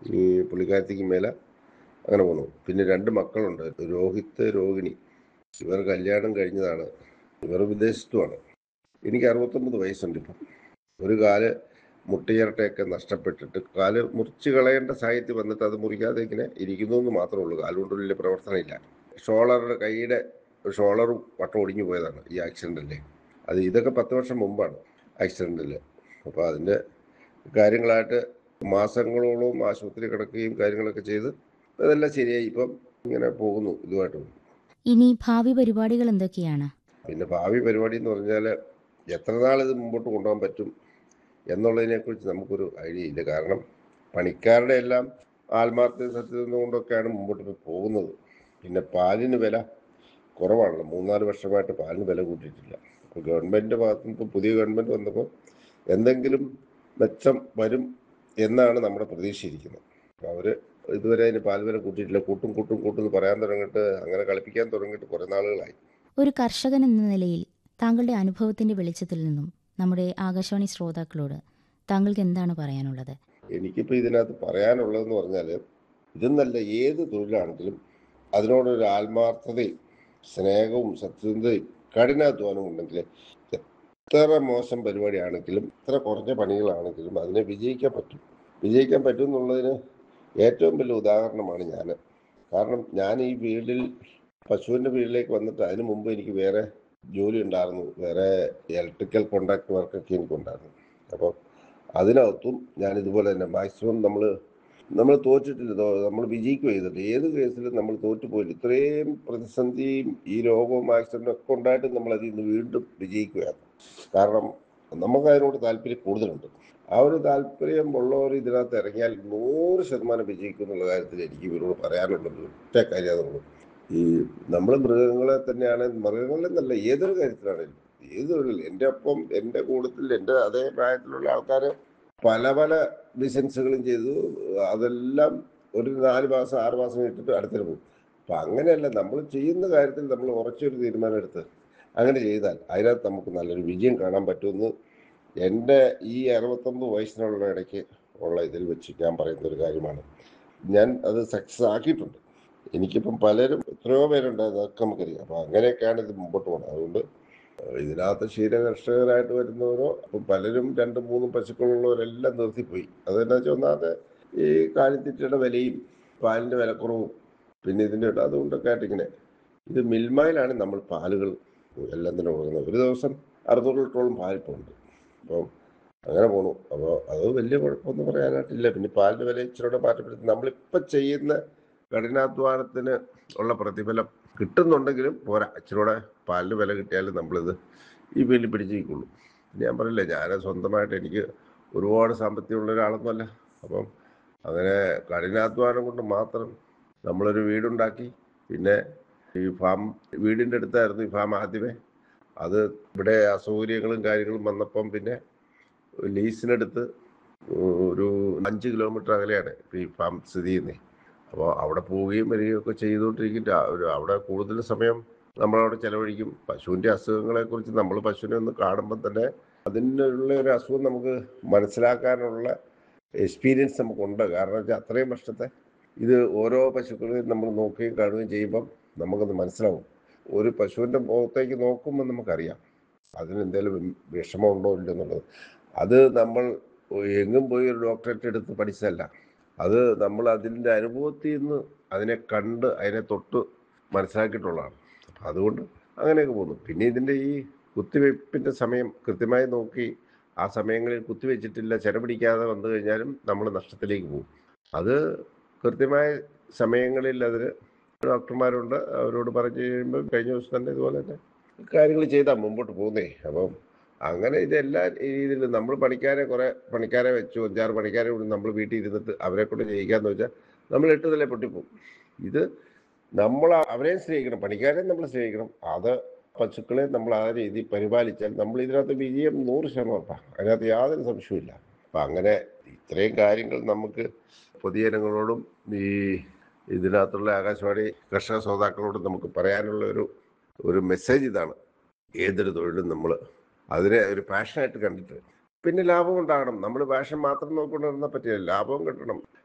ഈ പുള്ളിക്കാരത്തിക്ക് മേലെ അങ്ങനെ പോണു പിന്നെ രണ്ട് മക്കളുണ്ട് രോഹിത്ത് രോഹിണി ഇവർ കല്യാണം കഴിഞ്ഞതാണ് ഇവർ വിദേശത്തുമാണ് എനിക്ക് അറുപത്തൊമ്പത് വയസ്സുണ്ട് ഇപ്പം ഒരു കാല് മുട്ടിയരട്ടയൊക്കെ നഷ്ടപ്പെട്ടിട്ട് കാല് മുറിച്ച് കളയേണ്ട സാഹചര്യം വന്നിട്ട് അത് മുറിക്കാതെ ഇങ്ങനെ ഇരിക്കുന്നു എന്ന് മാത്രമേ ഉള്ളൂ കാലുകൊണ്ട് വലിയ പ്രവർത്തനമില്ല ഷോളറുടെ കൈയുടെ ഷോളറും വട്ടം ഒടിഞ്ഞു പോയതാണ് ഈ ആക്സിഡൻ്റല്ലേ അത് ഇതൊക്കെ പത്ത് വർഷം മുമ്പാണ് ആക്സിഡൻ്റിൽ അപ്പോൾ അതിൻ്റെ കാര്യങ്ങളായിട്ട് മാസങ്ങളോളം ആശുപത്രി കിടക്കുകയും കാര്യങ്ങളൊക്കെ ചെയ്ത് അതെല്ലാം ശരിയായി ഇപ്പം ഇങ്ങനെ പോകുന്നു ഇതുമായിട്ട് ഇനി ഭാവി പരിപാടികൾ എന്തൊക്കെയാണ് പിന്നെ ഭാവി പരിപാടി എന്ന് പറഞ്ഞാൽ എത്ര നാൾ ഇത് മുമ്പോട്ട് കൊണ്ടുപോകാൻ പറ്റും എന്നുള്ളതിനെക്കുറിച്ച് നമുക്കൊരു ഐഡിയ ഇല്ല കാരണം പണിക്കാരുടെ എല്ലാം ആത്മാർത്ഥ സത്യത കൊണ്ടൊക്കെയാണ് മുമ്പോട്ട് പോയി പോകുന്നത് പിന്നെ പാലിന് വില കുറവാണല്ലോ മൂന്നാല് വർഷമായിട്ട് പാലിന് വില കൂട്ടിയിട്ടില്ല അപ്പോൾ ഗവൺമെൻറ്റിൻ്റെ ഭാഗത്തു നിന്ന് ഇപ്പോൾ പുതിയ ഗവൺമെൻറ് വന്നപ്പോൾ എന്തെങ്കിലും മെച്ചം വരും എന്നാണ് നമ്മുടെ പ്രതീക്ഷയിരിക്കുന്നത് അപ്പോൾ അവർ ഇതുവരെ അതിന് പാൽ വില കൂട്ടിയിട്ടില്ല കൂട്ടും കൂട്ടും കൂട്ടും എന്ന് പറയാൻ തുടങ്ങിയിട്ട് അങ്ങനെ കളിപ്പിക്കാൻ തുടങ്ങിയിട്ട് കുറേ നാളുകളായി ഒരു കർഷകൻ എന്ന നിലയിൽ താങ്കളുടെ അനുഭവത്തിന്റെ വെളിച്ചത്തിൽ നിന്നും നമ്മുടെ ആകാശവാണി ശ്രോതാക്കളോട് താങ്കൾക്ക് എന്താണ് പറയാനുള്ളത് എനിക്കിപ്പോൾ ഇതിനകത്ത് പറയാനുള്ളതെന്ന് പറഞ്ഞാൽ ഇതെന്നല്ല ഏത് തൊഴിലാണെങ്കിലും അതിനോടൊരു ആത്മാർത്ഥതയും സ്നേഹവും സത്യസന്ധതയും കഠിനാധ്വാനവും ഉണ്ടെങ്കിൽ എത്ര മോശം പരിപാടിയാണെങ്കിലും എത്ര കുറഞ്ഞ പണികളാണെങ്കിലും അതിനെ വിജയിക്കാൻ പറ്റും വിജയിക്കാൻ പറ്റും എന്നുള്ളതിന് ഏറ്റവും വലിയ ഉദാഹരണമാണ് ഞാൻ കാരണം ഞാൻ ഈ ഫീൽഡിൽ പശുവിൻ്റെ ഫീൽഡിലേക്ക് വന്നിട്ട് അതിന് മുമ്പ് എനിക്ക് വേറെ ജോലി ഉണ്ടായിരുന്നു വേറെ ഇലക്ട്രിക്കൽ കോൺട്രാക്ട് വർക്കൊക്കെ എനിക്കുണ്ടായിരുന്നു അപ്പോൾ അതിനകത്തും ഞാൻ ഇതുപോലെ തന്നെ മാക്സിമം നമ്മൾ നമ്മൾ തോറ്റിട്ടില്ല തോ- നമ്മൾ വിജയിക്കുക ചെയ്തിട്ട് ഏത് കേസിലും നമ്മൾ തോറ്റുപോയില്ല ഇത്രയും പ്രതിസന്ധിയും ഈ രോഗവും ആക്സിഡൻറ്റും ഒക്കെ ഉണ്ടായിട്ട് നമ്മൾ അതിൽ നിന്ന് വീണ്ടും വിജയിക്കുകയാണ് കാരണം നമുക്ക് അതിനോട് താല്പര്യം കൂടുതലുണ്ട് ആ ഒരു താല്പര്യം ഉള്ളവർ ഇതിനകത്ത് ഇറങ്ങിയാൽ നൂറ് ശതമാനം വിജയിക്കും എന്നുള്ള കാര്യത്തിൽ എനിക്ക് ഇവരോട് പറയാനുള്ളത് ഒറ്റ കാര്യം അതുള്ളൂ ഈ നമ്മൾ മൃഗങ്ങളെ തന്നെയാണ് മൃഗങ്ങളെന്നല്ല ഏതൊരു കാര്യത്തിലാണെങ്കിലും ഏതൊരു എൻ്റെ ഒപ്പം എൻ്റെ കൂട്ടത്തിൽ എൻ്റെ അതേ പ്രായത്തിലുള്ള ആൾക്കാർ പല പല ബിസിനസ്സുകളും ചെയ്തു അതെല്ലാം ഒരു നാല് മാസം ആറ് മാസം ഇട്ടിട്ട് അടുത്തിന് പോകും അപ്പം അങ്ങനെയല്ല നമ്മൾ ചെയ്യുന്ന കാര്യത്തിൽ നമ്മൾ ഉറച്ചൊരു തീരുമാനം എടുത്ത് അങ്ങനെ ചെയ്താൽ അതിനകത്ത് നമുക്ക് നല്ലൊരു വിജയം കാണാൻ പറ്റുമെന്ന് എൻ്റെ ഈ അറുപത്തൊമ്പത് വയസ്സിനുള്ള ഇടയ്ക്ക് ഉള്ള ഇതിൽ വെച്ച് ഞാൻ പറയുന്ന ഒരു കാര്യമാണ് ഞാൻ അത് സക്സസ് ആക്കിയിട്ടുണ്ട് എനിക്കിപ്പം പലരും എത്രയോ പേരുണ്ട് അതൊക്കെ നമുക്കറിയാം അപ്പോൾ അങ്ങനെയൊക്കെയാണ് ഇത് മുമ്പോട്ട് പോകുന്നത് അതുകൊണ്ട് ഇതിനകത്ത് ക്ഷീര കർഷകരായിട്ട് വരുന്നവരോ അപ്പം പലരും രണ്ടും മൂന്നും പശുക്കളുള്ളവരെല്ലാം നിർത്തിപ്പോയി അതെന്നാ വെച്ചാൽ ഒന്നാമത്തെ ഈ കാലിത്തീറ്റയുടെ വിലയും പാലിൻ്റെ വിലക്കുറവും പിന്നെ ഇതിൻ്റെ അതുകൊണ്ടൊക്കെ ആയിട്ട് ഇങ്ങനെ ഇത് മിൽമയിലാണ് നമ്മൾ പാലുകൾ എല്ലാം തന്നെ കൊടുക്കുന്നത് ഒരു ദിവസം അറുന്നൂറ് ലിറ്ററോളം പാൽ ഇപ്പോൾ ഉണ്ട് അപ്പം അങ്ങനെ പോണു അപ്പോൾ അത് വലിയ കുഴപ്പമൊന്നും പറയാനായിട്ടില്ല പിന്നെ പാലിൻ്റെ വില ഇച്ചിരി മാറ്റപ്പെടുത്തി നമ്മളിപ്പോൾ ചെയ്യുന്ന കഠിനാധ്വാനത്തിന് ഉള്ള പ്രതിഫലം കിട്ടുന്നുണ്ടെങ്കിലും പോരാ ഇച്ചിരൂടെ പാലിന് വില കിട്ടിയാലും നമ്മളിത് ഈ ഫീൽഡിൽ പിടിച്ചിരിക്കുള്ളൂ പിന്നെ ഞാൻ പറയില്ലേ ഞാൻ സ്വന്തമായിട്ട് എനിക്ക് ഒരുപാട് സാമ്പത്തികമുള്ള ഒരാളൊന്നുമല്ല അപ്പം അങ്ങനെ കഠിനാധ്വാനം കൊണ്ട് മാത്രം നമ്മളൊരു വീടുണ്ടാക്കി പിന്നെ ഈ ഫാം വീടിൻ്റെ അടുത്തായിരുന്നു ഈ ഫാം ആദ്യമേ അത് ഇവിടെ അസൗകര്യങ്ങളും കാര്യങ്ങളും വന്നപ്പം പിന്നെ ലീസിനെടുത്ത് ഒരു അഞ്ച് കിലോമീറ്റർ അകലെയാണ് ഈ ഫാം സ്ഥിതി ചെയ്യുന്നത് അപ്പോൾ അവിടെ പോവുകയും വരികയും ഒക്കെ ചെയ്തുകൊണ്ടിരിക്കും രാ- ഒരു അവിടെ കൂടുതൽ സമയം നമ്മളവിടെ ചെലവഴിക്കും പശുവിൻ്റെ അസുഖങ്ങളെക്കുറിച്ച് നമ്മൾ പശുവിനെ ഒന്ന് കാണുമ്പോൾ തന്നെ അതിനുള്ള ഒരു അസുഖം നമുക്ക് മനസ്സിലാക്കാനുള്ള എക്സ്പീരിയൻസ് നമുക്കുണ്ട് കാരണം വെച്ചാൽ അത്രയും വർഷത്തെ ഇത് ഓരോ പശുക്കളെയും നമ്മൾ നോക്കുകയും കാണുകയും ചെയ്യുമ്പം നമുക്കത് മനസ്സിലാവും ഒരു പശുവിൻ്റെ മുഖത്തേക്ക് നോക്കുമ്പോൾ നമുക്കറിയാം അതിന് എന്തെങ്കിലും വിഷമമുണ്ടോ ഇല്ലയോ എന്നുള്ളത് അത് നമ്മൾ എങ്ങും പോയി ഒരു ഡോക്ടറേറ്റ് എടുത്ത് പഠിച്ചതല്ല അത് നമ്മൾ അതിൻ്റെ അനുഭവത്തിൽ നിന്ന് അതിനെ കണ്ട് അതിനെ തൊട്ട് മനസ്സിലാക്കിയിട്ടുള്ളതാണ് അപ്പം അതുകൊണ്ട് അങ്ങനെയൊക്കെ പോകുന്നു പിന്നെ ഇതിൻ്റെ ഈ കുത്തിവയ്പ്പിൻ്റെ സമയം കൃത്യമായി നോക്കി ആ സമയങ്ങളിൽ കുത്തിവെച്ചിട്ടില്ല ചെലപിടിക്കാതെ വന്നു കഴിഞ്ഞാലും നമ്മൾ നഷ്ടത്തിലേക്ക് പോകും അത് കൃത്യമായ സമയങ്ങളിൽ അതിന് ഡോക്ടർമാരുണ്ട് അവരോട് പറഞ്ഞു കഴിയുമ്പോൾ കഴിഞ്ഞ ദിവസം തന്നെ ഇതുപോലെ തന്നെ കാര്യങ്ങൾ ചെയ്താൽ മുമ്പോട്ട് പോകുന്നേ അപ്പം അങ്ങനെ ഇതെല്ലാ രീതിയിലും നമ്മൾ പണിക്കാരെ കുറേ പണിക്കാരെ വെച്ചു അഞ്ചാറ് പണിക്കാരെ കൊണ്ട് നമ്മൾ വീട്ടിൽ ഇരുന്നിട്ട് അവരെ കൊണ്ട് ചെയ്യിക്കാന്ന് വെച്ചാൽ നമ്മൾ എട്ട് നില പൊട്ടിപ്പോവും ഇത് നമ്മൾ അവരെയും സ്നേഹിക്കണം പണിക്കാരെ നമ്മൾ സ്നേഹിക്കണം അത് പശുക്കളെ നമ്മൾ ആ രീതിയിൽ പരിപാലിച്ചാൽ നമ്മൾ ഇതിനകത്ത് വിജയം നൂറ് ശതമാനം ഉറപ്പാണ് അതിനകത്ത് യാതൊരു സംശയവുമില്ല അപ്പം അങ്ങനെ ഇത്രയും കാര്യങ്ങൾ നമുക്ക് പൊതുജനങ്ങളോടും ഈ ഇതിനകത്തുള്ള ആകാശവാണി കർഷക ശ്രോതാക്കളോടും നമുക്ക് പറയാനുള്ള ഒരു ഒരു മെസ്സേജ് ഇതാണ് ഏതൊരു തൊഴിലും നമ്മൾ അതിനെ ഒരു പാഷനായിട്ട് കണ്ടിട്ട് പിന്നെ ലാഭം ഉണ്ടാകണം നമ്മൾ പാഷൻ മാത്രം നോക്കിക്കൊണ്ടിരുന്നാൽ പറ്റില്ല ലാഭവും കിട്ടണം